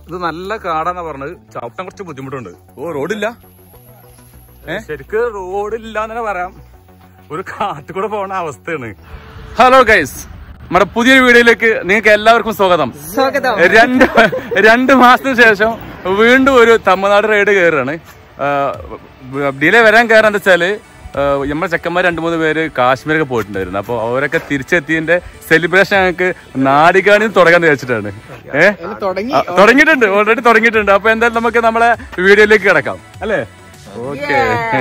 ഇത് നല്ല കാടാന്നാ പറഞ്ഞത് ചവിട്ടാൻ കുറച്ച് ബുദ്ധിമുട്ടുണ്ട് ഓ റോഡില്ല ഏ ശരിക്ക് റോഡില്ല തന്നെ പറയാം ഒരു കാട്ടിൽ കൂടെ പോണ അവസ്ഥയാണ് ഹലോ ഗൈസ് നമ്മുടെ പുതിയൊരു വീഡിയോയിലേക്ക് നിങ്ങൾക്ക് എല്ലാവർക്കും സ്വാഗതം സ്വാഗതം രണ്ട് രണ്ട് മാസത്തിന് ശേഷം വീണ്ടും ഒരു തമിഴ്നാട് റൈഡ് കയറുകയാണ് ഡിലേ വരാൻ കാരണം എന്താ വെച്ചാല് ആഹ് നമ്മുടെ ചെക്കന്മാർ രണ്ട് മൂന്ന് പേര് കാശ്മീരൊക്കെ പോയിട്ടുണ്ടായിരുന്നു അപ്പോൾ അവരൊക്കെ തിരിച്ചെത്തിയതിന്റെ സെലിബ്രേഷൻ ഞങ്ങൾക്ക് നാടികാണി തുടങ്ങാൻ വിചാരിച്ചിട്ടാണ് ഏഹ് തുടങ്ങി തുടങ്ങിയിട്ടുണ്ട് ഓൾറെഡി തുടങ്ങിയിട്ടുണ്ട് അപ്പൊ എന്തായാലും നമുക്ക് നമ്മളെ വീഡിയോയിലേക്ക് കിടക്കാം അല്ലേ ഓക്കെ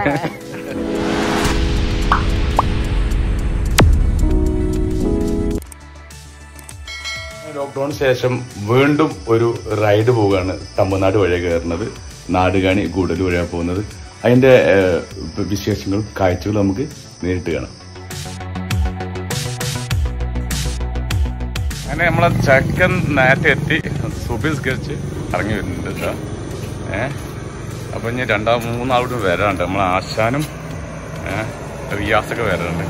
ലോക്ക്ഡൌണിന് ശേഷം വീണ്ടും ഒരു റൈഡ് പോവുകയാണ് തമിഴ്നാട് വഴി കയറുന്നത് നാടുകാണി ഗൂഡൽ വഴിയാണ് പോകുന്നത് അതിന്റെ ഏഹ്, വിശേഷങ്ങളും കാഴ്ചകളും നമുക്ക് നേരിട്ട് കാണാം അങ്ങനെ നമ്മളെ ചെക്കൻ നേരത്തെ എത്തി സുബിസ്കരിച്ച് ഇറങ്ങി വരുന്നുണ്ട് കേട്ടോ ഏഹ് അപ്പൊ ഇനി രണ്ടാം മൂന്നാളോട് വരാനുണ്ട് നമ്മളെ ആശാനും ഏഹ് റിയാസൊക്കെ വരാനുണ്ട്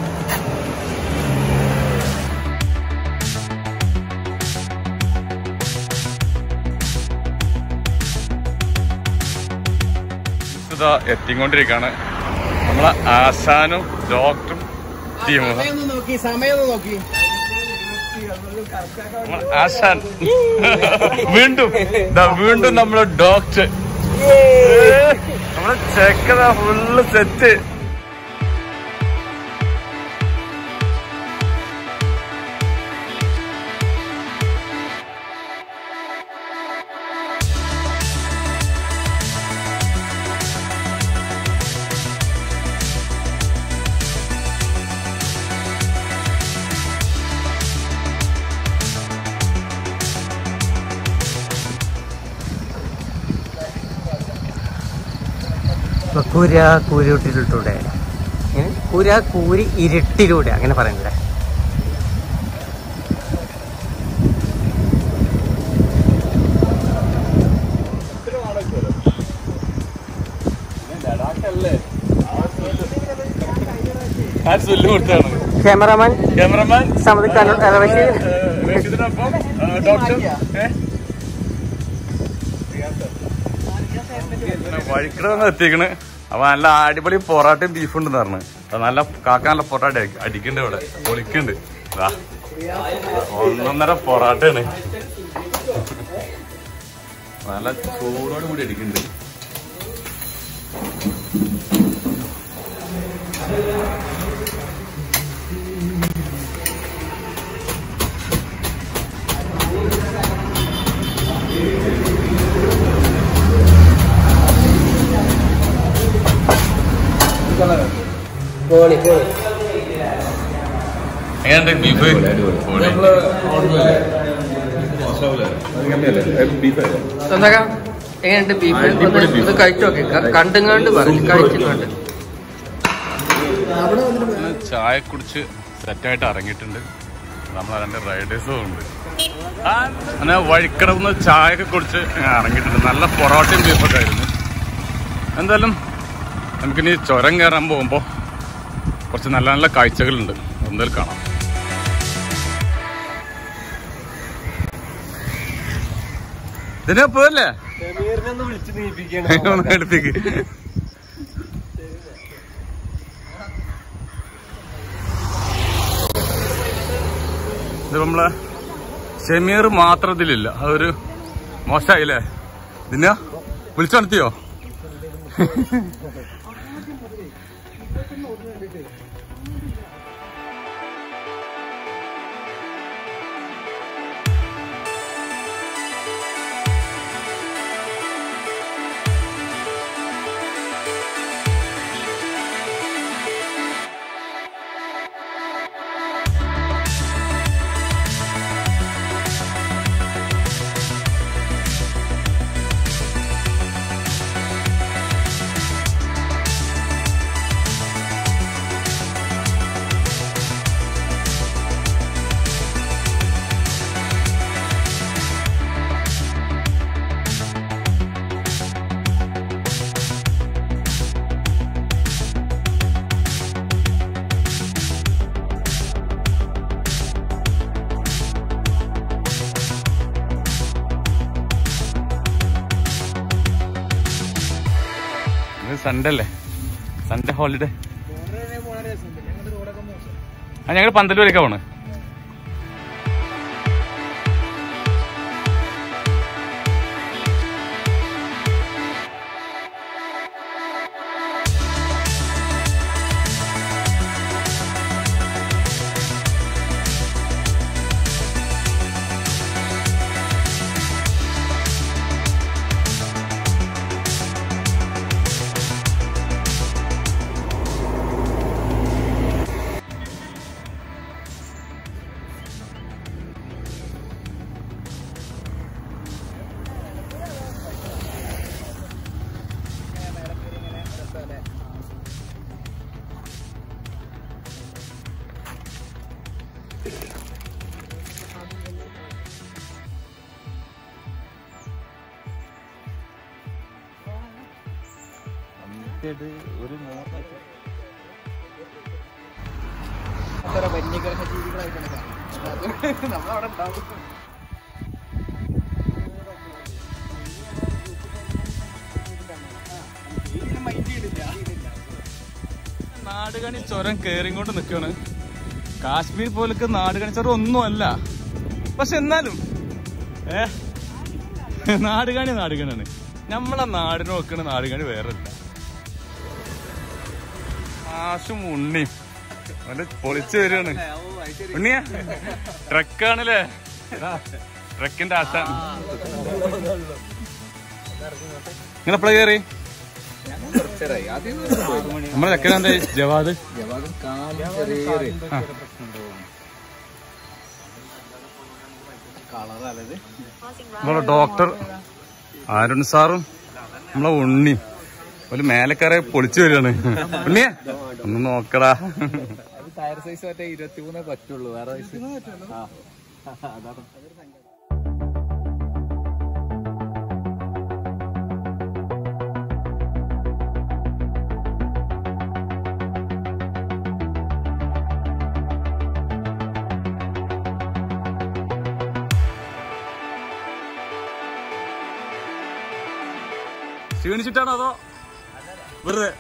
ഇതാ എത്തിക്കൊണ്ടിരിക്കാണ് നമ്മളെ ആശാനും ഡോക്ടറും ടീമും സമയം നോക്കി സമയം നോക്കി നമ്മളെ ആശാൻ വീണ്ടും ദാ വീണ്ടും നമ്മളെ ഡോക്ടർ നമ്മളെ ചെക്കതാ ഫുള്ള് സെറ്റ് കൂര കൂരിട്ടിലൂടെ കൂര കൂരി ഇരുട്ടിലൂടെ അങ്ങനെ പറയണ്ടേ ഞാൻ ചൊല്ലു കൊടുത്താണ് ക്യാമറമാൻ ക്യാമറമാൻ സമത് രക്ഷിതിനൊപ്പം ഡോക്ടർ വഴിക്കടന്ന് എത്തിക്കണ് അപ്പൊ നല്ല അടിപൊളി പൊറാട്ടയും ബീഫ് ഉണ്ടെന്ന് പറഞ്ഞു അത് നല്ല കാക്ക നല്ല പൊറാട്ട അടിക്കണ്ട് ഇവിടെ പൊളിക്കുണ്ട് ദാ. ഒന്നൊന്നര പൊറാട്ടയാണ് നല്ല ചൂടോട് കൂടി അടിക്കുന്നുണ്ട് എങ്ങനെയുണ്ട് ബീഫ് പൊളി. എങ്ങനെയുണ്ട് ബീഫ് അടിപൊളി beef. ഇത് കഴിച്ചു നോക്കി കണ്ടുങ്ങാണ്ട് പറഞ്ഞു കഴിച്ചുകൊണ്ട് ഇന്ന് ചായ കുടിച്ച് സെറ്റായിട്ട് ഇറങ്ങിയിട്ടുണ്ട് നമ്മൾ രണ്ട് റൈഡേഴ്സും ഉണ്ട് അങ്ങനെ വഴിക്കടന്ന് ചായ ഒക്കെ കുടിച്ച് ഇറങ്ങിയിട്ടുണ്ട് നല്ല പൊറോട്ടയും ബീഫൊക്കെ ആയിരുന്നു എന്തായാലും നമുക്കിനി ചുരം കയറാൻ പോകുമ്പോൾ കുറച്ച് നല്ല നല്ല കാഴ്ചകളുണ്ട് എന്തായാലും കാണാം ഇതിനെ പോയല്ലേ ഒന്ന് എടുപ്പിക്ക് ഇത് നമ്മളെ ഷമീർ മാത്രം ഇതിലില്ല അതൊരു മോശമായില്ലേ ഇതിനാ വിളിച്ചുണർത്തിയോ സൺഡേ അല്ലേ സൺഡേ ഹോളിഡേ ആ ഞങ്ങൾ പന്തലൂരേക്കാ പോണ് നാടുകണി ചുരം കേറിക്കൊണ്ട് നിൽക്കാണ് കാശ്മീർ പോലൊക്കെ നാടുകണി ചുരം ഒന്നുമല്ല പക്ഷെ എന്നാലും ഏ നാടുകാണി നാടുകണിയാണ് നമ്മളെ നാടിന് നോക്കണ നാടുകാണി വേറെ ഇല്ല ആശും ഉണ്ണിയും അവന്റെ പൊളിച്ചു വരികയാണ് ഉണ്ണിയാ ട്രക്കാണല്ലേ ട്രക്കിന്റെ ആശാൻ നിങ്ങളെപ്പോഴാ കയറി നമ്മളെ ചെക്കനെന്താ ജവാദ് ആ. നമ്മളെ ഡോക്ടർ അരുൺ സാറും നമ്മളെ ഉണ്ണിയും ഒരു മേലക്കാരെ പൊളിച്ചു വരികയാണ് ഉണ്ണിയെ ഒന്ന് നോക്കടാ ടയർ സൈസ് മറ്റേ ഇരുപത്തിമൂന്നേ പറ്റുള്ളൂ വേറെ സൈസ് ആ അതാണ് ക്ഷീണിച്ചിട്ടാണോ അതോ വെറുതെ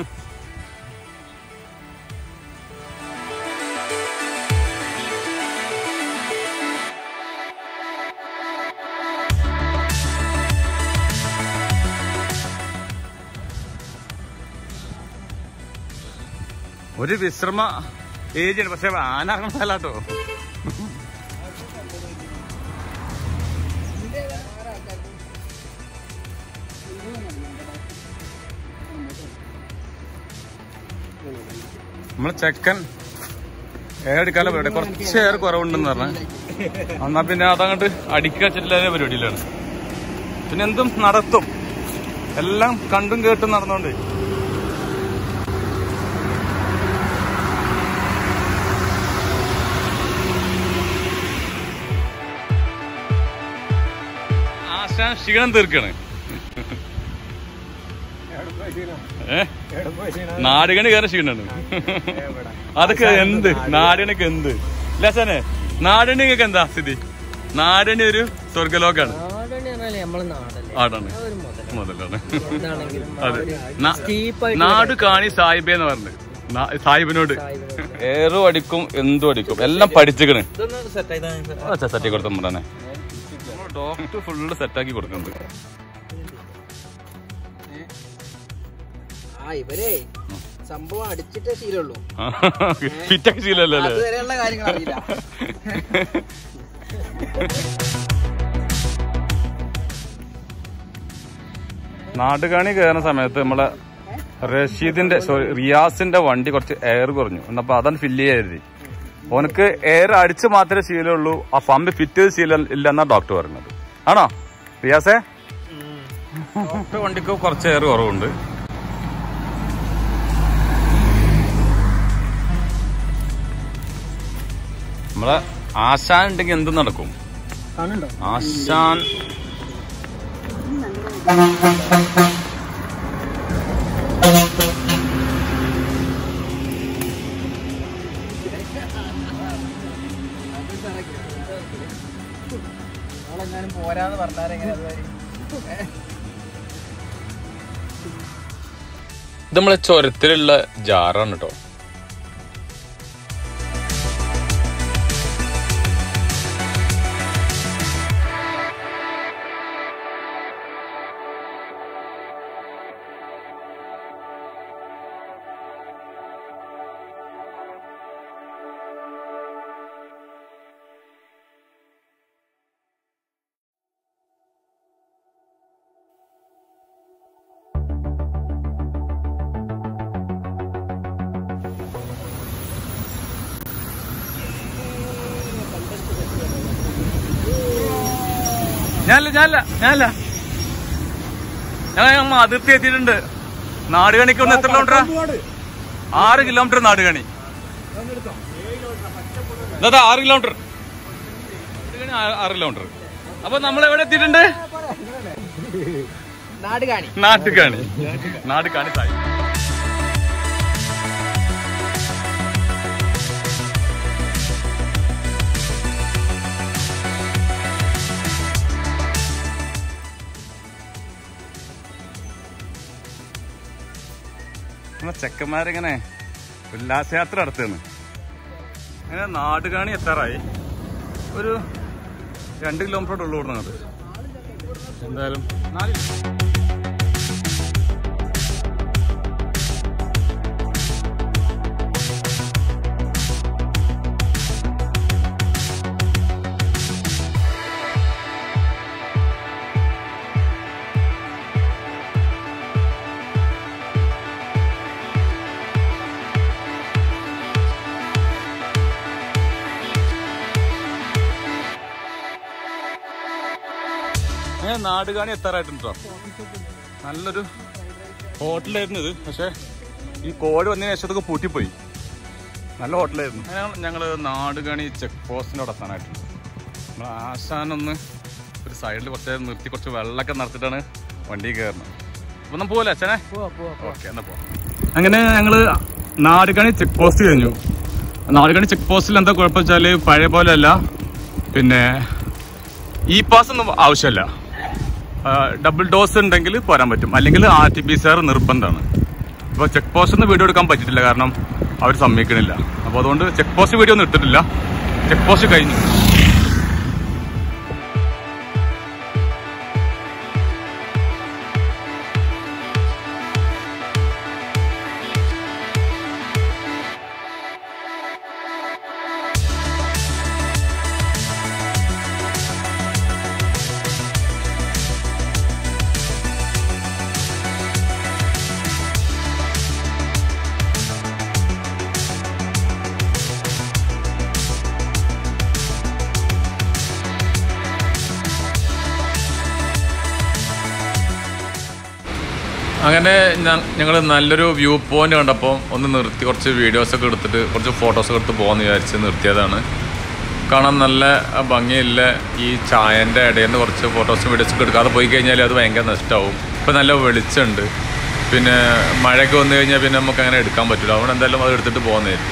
ഒരു വിശ്രമ ഏജ് ഉണ്ട് പക്ഷെ ആന ഇറങ്ങുന്ന സ്ഥലാട്ടോ നമ്മളെ ചെക്കൻ ഏഴെടുക്കാല പരിപാടി കുറച്ച് ഏറെ കുറവുണ്ടെന്ന് പറഞ്ഞ എന്നാ പിന്നെ അതങ്ങോട്ട് അടിക്കുക വെച്ചിട്ടില്ല പരിപാടിയിലാണ് പിന്നെ എന്തും നടത്തും എല്ലാം കണ്ടും കേട്ടും നടന്നോണ്ട് ആശാൻ ക്ഷീണം തീർക്കാണ് ഏ നാടുകണി കയറി ക്ഷീണാണ് അതൊക്കെ എന്ത് നാടിനൊക്കെ എന്ത് ലസനെ നാടിനൊക്കെ എന്താ സ്ഥിതി നാടിന് ഒരു സ്വർഗലോകാണ് നാടണി പറഞ്ഞാലേ നമ്മളെ നാടല്ലേ ആടാണ് ആ ഒരു മുതലാണ് മുതലാണ് എന്താണെങ്കിലും അതെ നാ- സ്റ്റീപ്പായിട്ട് നാട് കാണി സാഹിബേ എന്ന് പറഞ്ഞു നാ- സാഹിബിനോട് ഏറും അടിക്കും എന്തും അടിക്കും എല്ലാം പഠിച്ചിക്കണ് ഇതൊന്ന് സെറ്റ് ആയതാണ് സെറ്റാക്കി കൊടുത്ത മുറനെ ഡോക്ടർ ഫുള്ള് സെറ്റാക്കി കൊടുക്കുന്നുണ്ട് ആ ഇവരെ സംഭവം അടിച്ചിട്ടേ ശീലമുള്ളൂ ഫിറ്റൊക്കെ ശീലല്ലോ അല്ലേ അതുവരെയുള്ള കാര്യങ്ങൾ അറിയില്ല നാട്ടുകാണി കയറുന്ന സമയത്ത് നമ്മളെ റഷീദിന്റെ സോറി റിയാസിന്റെ വണ്ടി കുറച്ച് എയർ കുറഞ്ഞു എന്നപ്പോ അതാണ് ഫില്ല് ചെയ്യാതി ഓനക്ക് എയർ അടിച്ച് മാത്രമേ ശീലമുള്ളൂ ആ പമ്പ് ഫിറ്റ് ചെയ്ത് ശീലം ഇല്ലെന്നാ ഡോക്ടർ പറയുന്നത് ആണോ റിയാസേ ഡോക്ടർ വണ്ടിക്ക് കുറച്ച് എയർ കുറവുണ്ട് നമ്മളെ ആശാൻ ഉണ്ടെങ്കിൽ എന്തും നടക്കും കാണുന്നുണ്ടോ ആശാൻ നമ്മളെങ്ങാനും പോരാന്ന് പറഞ്ഞാൽ എങ്ങനെ അതുവരെ ഇത് നമ്മളെ ചുരത്തിലുള്ള ജാറാണ് കേട്ടോ ഞാനല്ല ഞാനല്ല ഞാനല്ല ഞങ്ങൾ അതിർത്തി എത്തിയിട്ടുണ്ട് നാടുകണിക്ക് ഒന്ന് എത്ര കിലോമീറ്റർ ആറ് കിലോമീറ്റർ നാടുകണി ഇതാ ആറ് കിലോമീറ്റർ നാടുകണി ആ- ആറ് കിലോമീറ്റർ അപ്പൊ നമ്മൾ എവിടെ എത്തിയിട്ടുണ്ട് നാട് കാണി നാട്ടുകാണി നാടുകാണി സായി നമ്മളെ ചെക്കന്മാരിങ്ങനെ ഉല്ലാസയാത്ര നടത്തുന്നു അങ്ങനെ നാടുകാണി എത്താറായി ഒരു രണ്ട് കിലോമീറ്റർ ഉള്ളു കൂടുന്നത് എന്തായാലും നാല് അങ്ങനെ നാടുകാണി എത്താറായിട്ടുണ്ടോ നല്ലൊരു ഹോട്ടലായിരുന്നു ഇത് പക്ഷെ ഈ കോഴി വന്നതിന് ശേഷം ഇതൊക്കെ പൂട്ടിപ്പോയി നല്ല ഹോട്ടലായിരുന്നു അങ്ങനെ ഞങ്ങള് നാടുകാണി ചെക്ക് പോസ്റ്റിന്റെ അവിടെ എത്താനായിട്ടുണ്ട് നമ്മൾ ആശാനൊന്ന് ഒരു സൈഡിൽ കുറച്ച് നേരം നിർത്തി കുറച്ച് വെള്ളമൊക്കെ നടത്തിയിട്ടാണ് വണ്ടി കയറുന്നത് അപ്പൊ നമ്മൾ പോലെ അച്ഛനെ പോവാ പോവാ ഓക്കെ എന്നാ പോവാം അങ്ങനെ ഞങ്ങള് നാടുകണി ചെക്ക് പോസ്റ്റ് കഴിഞ്ഞു നാടുകണി ചെക്ക് പോസ്റ്റിൽ എന്താ കുഴപ്പം വെച്ചാല് പഴയ പോലെ അല്ല പിന്നെ ഇ പാസ് ഒന്നും ആവശ്യമില്ല ഡബിൾ ഡോസ് ഉണ്ടെങ്കിൽ പോരാൻ പറ്റും അല്ലെങ്കിൽ R T P C R നിർബന്ധമാണ് അപ്പോൾ ചെക്ക് പോസ്റ്റ് ഒന്നും വീഡിയോ എടുക്കാൻ പറ്റിയിട്ടില്ല കാരണം അവർ സമ്മതിക്കണില്ല അപ്പോൾ അതുകൊണ്ട് ചെക്ക് പോസ്റ്റ് വീഡിയോ ഒന്നും ഇട്ടിട്ടില്ല ചെക്ക് പോസ്റ്റ് കഴിഞ്ഞു അങ്ങനെ ഞങ്ങൾ നല്ലൊരു വ്യൂ പോയിന്റ് കണ്ടപ്പോൾ ഒന്ന് നിർത്തി കുറച്ച് വീഡിയോസ് ഒക്കെ എടുത്തിട്ട് കുറച്ച് ഫോട്ടോസ് ഒക്കെ എടുത്ത് പോകാമെന്ന് വിചാരിച്ച് നിർത്തിയതാണ് കാണാൻ നല്ല ഭംഗിയില്ല ഈ ചായൻ്റെ ഇടയിൽ നിന്ന് കുറച്ച് ഫോട്ടോസും വീഡിയോസും ഒക്കെ എടുക്കാതെ പോയി കഴിഞ്ഞാൽ അത് ഭയങ്കര നഷ്ടമാവും ഇപ്പം നല്ല വെളിച്ചമുണ്ട് പിന്നെ മഴയൊക്കെ വന്നു കഴിഞ്ഞാൽ പിന്നെ നമുക്ക് അങ്ങനെ എടുക്കാൻ പറ്റില്ല അതുകൊണ്ട് എന്തായാലും അത് എടുത്തിട്ട് പോകുന്നതായിരിക്കും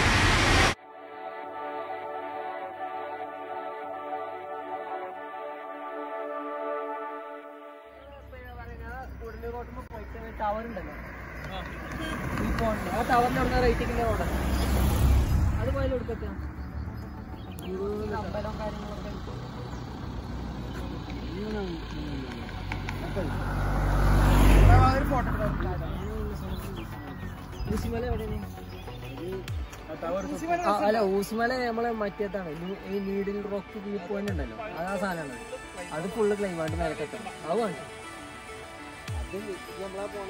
ടവർ ഉണ്ടല്ലോ ഈ ഫോണിന് ആ ടവറിന്റെ അവിടെ റേറ്റിംഗിന്റെ റോഡ് അത് പോയാലും എടുക്കത്തെ അമ്പലം കാര്യങ്ങളൊക്കെ ഊസിമല എവിടെയാണ് ആ, അല്ല ഊസിമല നമ്മളെ മറ്റേതാണ് ഈ- ഈ നീഡിൽ റോക്ക് വ്യൂ പോയിന്റ് ഉണ്ടല്ലോ അത് ആ സാധനമാണ് അത് ഫുള്ള് ക്ലൈമായിട്ട് മേലക്കെത്തണം അത് വേണ്ട അത് നമ്മളാ പോണ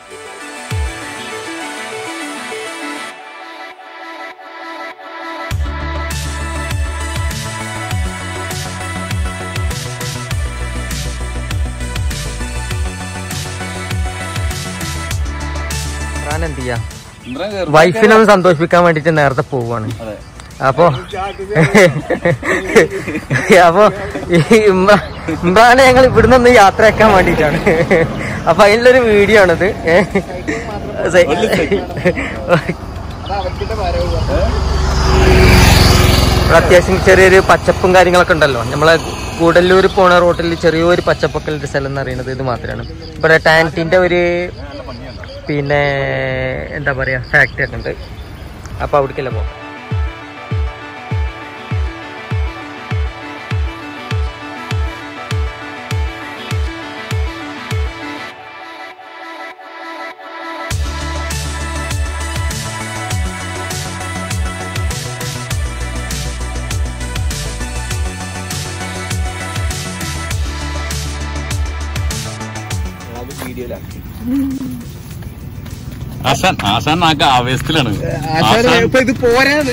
ഞാൻ എന്ത് ചെയ്യാ വൈഫിനെ ഒന്ന് സന്തോഷിപ്പിക്കാൻ വേണ്ടിട്ട് നേരത്തെ പോവാണ് അപ്പൊ അപ്പൊ ഈ ഇമ്രാ- ഇമ്രാനെ ഞങ്ങൾ ഇവിടുന്ന് ഒന്ന് യാത്രയാക്കാൻ വേണ്ടിട്ടാണ് അപ്പൊ അതിലൊരു വീഡിയോ ആണിത് ഏ? സെ- ഇവിടെ അത്യാവശ്യം ചെറിയൊരു പച്ചപ്പും കാര്യങ്ങളൊക്കെ ഉണ്ടല്ലോ നമ്മളെ കൂടല്ലൂർ പോണ റോട്ടിൽ ചെറിയൊരു പച്ചപ്പൊക്കെ ഉള്ള ഒരു സ്ഥലം എന്ന് പറയുന്നത് ഇത് മാത്രമാണ് ഇവിടെ ടാൻറ്റിന്റെ ഒരു പിന്നെ എന്താ പറയാ ഫാക്ടറി ഒക്കെ ഉണ്ട് അപ്പൊ അവിടേക്കല്ലേ പോകാം അത് വീഡിയോയിലാക്കി ആശാൻ ആശാൻ ആകെ ആവേശത്തിലാണ് ആശാൻ ഇപ്പൊ ഇത് പോരാന്ന്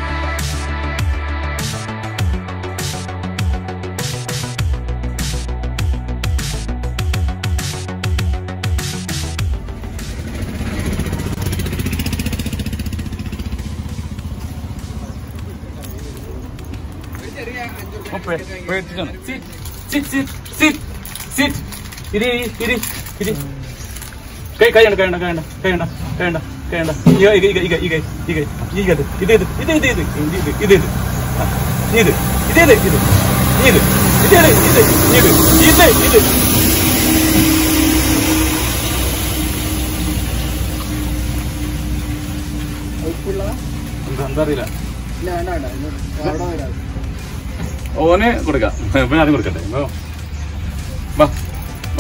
ഇപ്പൊ പേ- പേടിച്ചിട്ടാണ്. Sit, sit, sit, sit, sit. ഇരി, ഇരി, ഇരി. കൈ കൈയണ്ട കൈയണ്ട കൈയണ്ട കൈയണ്ട കൈയണ്ട കൈയണ്ട ഇക ഇക ഇക ഇക ഇക ഇക ഇക ഇത് ഇത് ഇത് ഇത് ഇത് ഇത് ഇത് ഇത് ഇത് ആ, ഇത് ഇത് ഇത് ഇത് ഇത് ഇത് ഇത് ഇത് ഇത് ഇത് എന്താ എന്താ അറിയില്ല ഓന് കൊടുക്കാം ഇപ്പൊ ആദ്യം കൊടുക്കട്ടെ ഇപ്പൊ വാ വാ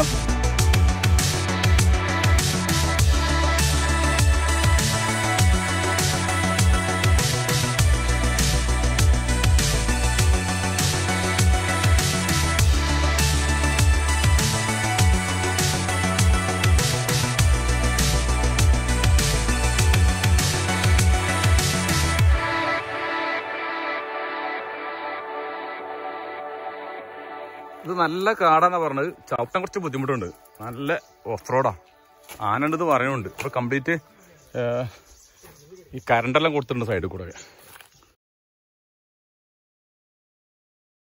ഇത് നല്ല കാടാന്നാ പറഞ്ഞത് ചവിട്ടാൻ കുറച്ച് ബുദ്ധിമുട്ടുണ്ട് നല്ല ഓഫ് റോഡാ ആനണ്ടെന്ന് പറയുന്നുണ്ട് ഇപ്പൊ കംപ്ലീറ്റ് ഈ കറണ്ടെല്ലാം കൊടുത്തിട്ടുണ്ട് സൈഡിൽ കൂടെ